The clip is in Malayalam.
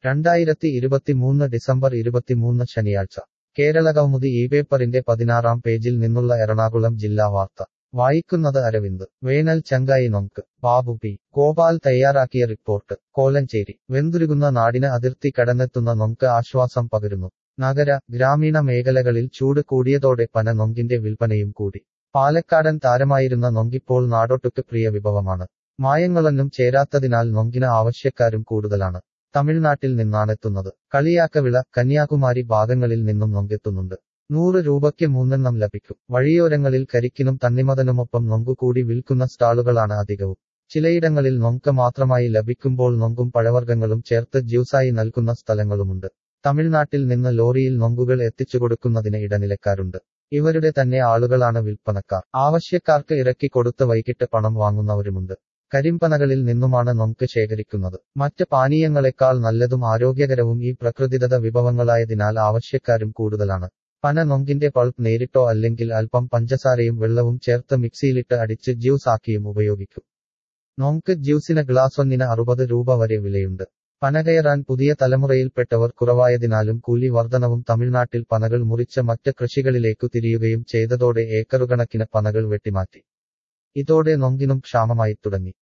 രണ്ടായിരത്തി ഇരുപത്തിമൂന്ന് ഡിസംബർ ഇരുപത്തിമൂന്ന് ശനിയാഴ്ച കേരള കൗമുദി ഈ പേപ്പറിന്റെ പതിനാറാം പേജിൽ നിന്നുള്ള എറണാകുളം ജില്ലാ വാർത്ത വായിക്കുന്നത് അരവിന്ദ് വേനൽ ചങ്കായി നൊങ്ക് ബാബു പി ഗോപാൽ തയ്യാറാക്കിയ റിപ്പോർട്ട് കോലഞ്ചേരി വെന്തുരുകുന്ന നാടിന് അതിർത്തി കടന്നെത്തുന്ന നൊങ്ക് ആശ്വാസം പകരുന്നു നഗര ഗ്രാമീണ മേഖലകളിൽ ചൂട് കൂടിയതോടെ പന നൊങ്കിന്റെ വിൽപ്പനയും കൂടി പാലക്കാടൻ താരമായിരുന്ന നൊങ്കിപ്പോൾ നാടൊട്ടുക്ക് പ്രിയ വിഭവമാണ് മായങ്ങളൊന്നും ചേരാത്തതിനാൽ നൊങ്കിന് ആവശ്യക്കാരും കൂടുതലാണ് തമിഴ്നാട്ടിൽ നിന്നാണെത്തുന്നത് കളിയാക്കവിള കന്യാകുമാരി ഭാഗങ്ങളിൽ നിന്നും നൊങ്കെത്തുന്നുണ്ട് നൂറ് രൂപയ്ക്ക് മൂന്നെണ്ണം ലഭിക്കും വഴിയോരങ്ങളിൽ കരിക്കിനും തണ്ണിമതനുമൊപ്പം നൊങ്കുകൂടി വിൽക്കുന്ന സ്റ്റാളുകളാണ് അധികവും ചിലയിടങ്ങളിൽ നൊങ്ക മാത്രമായി ലഭിക്കുമ്പോൾ നൊങ്കും പഴവർഗ്ഗങ്ങളും ചേർത്ത് ജ്യൂസായി നൽകുന്ന സ്ഥലങ്ങളുമുണ്ട് തമിഴ്നാട്ടിൽ നിന്ന് ലോറിയിൽ നൊങ്കുകൾ എത്തിച്ചുകൊടുക്കുന്നതിന് ഇടനിലക്കാരുണ്ട് ഇവരുടെ തന്നെ ആളുകളാണ് വിൽപ്പനക്കാർ ആവശ്യക്കാർക്ക് ഇറക്കി കൊടുത്ത് വൈകിട്ട് പണം വാങ്ങുന്നവരുമുണ്ട് കരിമ്പനകളിൽ നിന്നുമാണ് നൊങ്ക് ശേഖരിക്കുന്നത് മറ്റ് പാനീയങ്ങളെക്കാൾ നല്ലതും ആരോഗ്യകരവും ഈ പ്രകൃതിദത്ത വിഭവങ്ങളായതിനാൽ ആവശ്യക്കാരും കൂടുതലാണ് പന നൊങ്കിന്റെ പൾപ്പ് നേരിട്ടോ അല്ലെങ്കിൽ അല്പം പഞ്ചസാരയും വെള്ളവും ചേർത്ത് മിക്സിയിലിട്ട് അടിച്ച് ജ്യൂസ് ആക്കിയും ഉപയോഗിക്കും നൊങ്ക് ജ്യൂസിന് ഗ്ലാസൊന്നിന് അറുപത് രൂപ വരെ വിലയുണ്ട് പന കയറാൻ പുതിയ തലമുറയിൽപ്പെട്ടവർ കുറവായതിനാലും കൂലി വർധനവും തമിഴ്നാട്ടിൽ പനകൾ മുറിച്ച മറ്റ് കൃഷികളിലേക്കു തിരിയുകയും ചെയ്തതോടെ ഏക്കറുകണക്കിന് പനകൾ വെട്ടിമാറ്റി ഇതോടെ നൊങ്കിനും ക്ഷാമമായി തുടങ്ങി